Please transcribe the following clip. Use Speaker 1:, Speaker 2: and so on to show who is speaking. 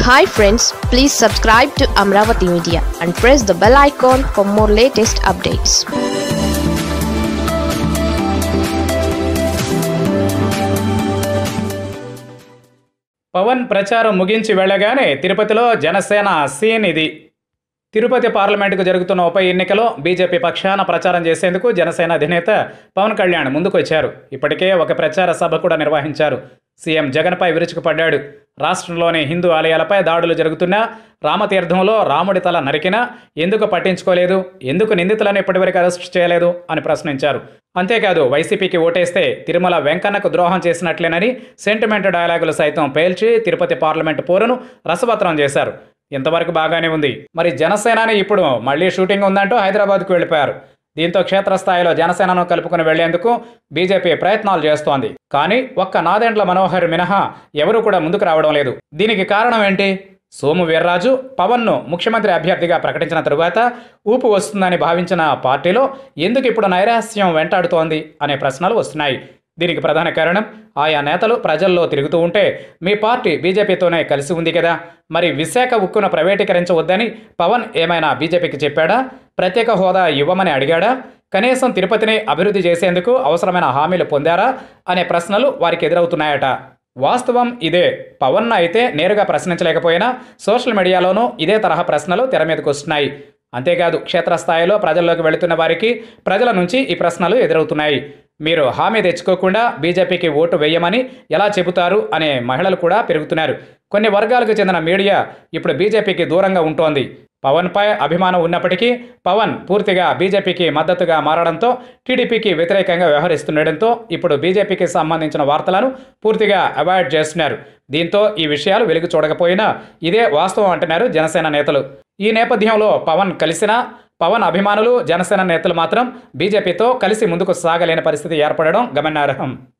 Speaker 1: hi friends please subscribe to Amaravati media and press the bell icon for more latest updates
Speaker 2: Pawan ప్రచారం ముగించి వెళ్ళగానే తిరుపతిలో Janasena scene ఇది తిరుపతి పార్లమెంటుకు జరుగుతున్న ఉప ఎన్నికలో బీజేపీ పక్షాన ప్రచారం చేసేందుకు జనసేన అధినేత పవన్ కళ్యాణ్ ముందుకు వచ్చారు ఇప్పటికే ఒక ప్రచార సభ కూడా నిర్వహించారు సీఎం జగన్పై విరుచుకుపడ్డాడు రాష్ట్రంలోని హిందూ ఆలయాలపై దాడులు జరుగుతున్నా రామతీర్థంలో రాముడి తల నరికినా ఎందుకు పట్టించుకోలేదు ఎందుకు నిందితులను ఇప్పటివరకు అరెస్ట్ చేయలేదు అని ప్రశ్నించారు అంతేకాదు వైసీపీకి ఓటేస్తే తిరుమల వెంకన్నకు ద్రోహం చేసినట్లేనని సెంటిమెంట్ డైలాగులు సైతం పేల్చి తిరుపతి పార్లమెంటు పోరును రసవత్రం చేశారు ఇంతవరకు బాగానే ఉంది మరి జనసేనాని ఇప్పుడు మళ్ళీ షూటింగ్ ఉందంటూ హైదరాబాద్కు వెళ్ళిపోయారు దీంతో క్షేత్రస్థాయిలో జనసేనను కలుపుకుని వెళ్లేందుకు బీజేపీ ప్రయత్నాలు చేస్తోంది కానీ ఒక్క నాదెండ్ల మనోహర్ మినహా ఎవరూ కూడా ముందుకు రావడం లేదు దీనికి కారణం ఏంటి సోము వీర్రాజు పవన్ను ముఖ్యమంత్రి అభ్యర్థిగా ప్రకటించిన తరువాత ఊపు వస్తుందని భావించిన పార్టీలో ఎందుకు ఇప్పుడు నైరాస్యం వెంటాడుతోంది అనే ప్రశ్నలు వస్తున్నాయి దీనికి ప్రధాన కారణం ఆయా నేతలు ప్రజల్లో తిరుగుతూ ఉంటే మీ పార్టీ బీజేపీతోనే కలిసి ఉంది కదా మరి విశాఖ ఉక్కును ప్రైవేటీకరించవద్దని పవన్ ఏమైనా బీజేపీకి చెప్పాడా ప్రత్యేక హోదా ఇవ్వమని అడిగాడా కనీసం తిరుపతిని అభివృద్ధి చేసేందుకు అవసరమైన హామీలు పొందారా అనే ప్రశ్నలు వారికి ఎదురవుతున్నాయట వాస్తవం ఇదే పవన్ అయితే నేరుగా ప్రశ్నించలేకపోయినా సోషల్ మీడియాలోనూ ఇదే తరహా ప్రశ్నలు తెర మీదకు వస్తున్నాయి అంతేకాదు క్షేత్రస్థాయిలో ప్రజల్లోకి వెళుతున్న వారికి ప్రజల నుంచి ఈ ప్రశ్నలు ఎదురవుతున్నాయి మీరు హామీ తెచ్చుకోకుండా బీజేపీకి ఓటు వేయమని ఎలా చెబుతారు అనే మహిళలు కూడా పెరుగుతున్నారు కొన్ని వర్గాలకు చెందిన మీడియా ఇప్పుడు బీజేపీకి దూరంగా ఉంటోంది పవన్పై అభిమానం ఉన్నప్పటికీ పవన్ పూర్తిగా బీజేపీకి మద్దతుగా మారడంతో టీడీపీకి వ్యతిరేకంగా వ్యవహరిస్తుండటంతో ఇప్పుడు బీజేపీకి సంబంధించిన వార్తలను పూర్తిగా అవాయిడ్ చేస్తున్నారు దీంతో ఈ విషయాలు వెలుగు చూడకపోయినా ఇదే వాస్తవం అంటున్నారు జనసేన నేతలు ఈ నేపథ్యంలో పవన్ కలిసినా పవన్ అభిమానులు జనసేన నేతలు మాత్రం బీజేపీతో కలిసి ముందుకు సాగలేని పరిస్థితి ఏర్పడడం గమనార్హం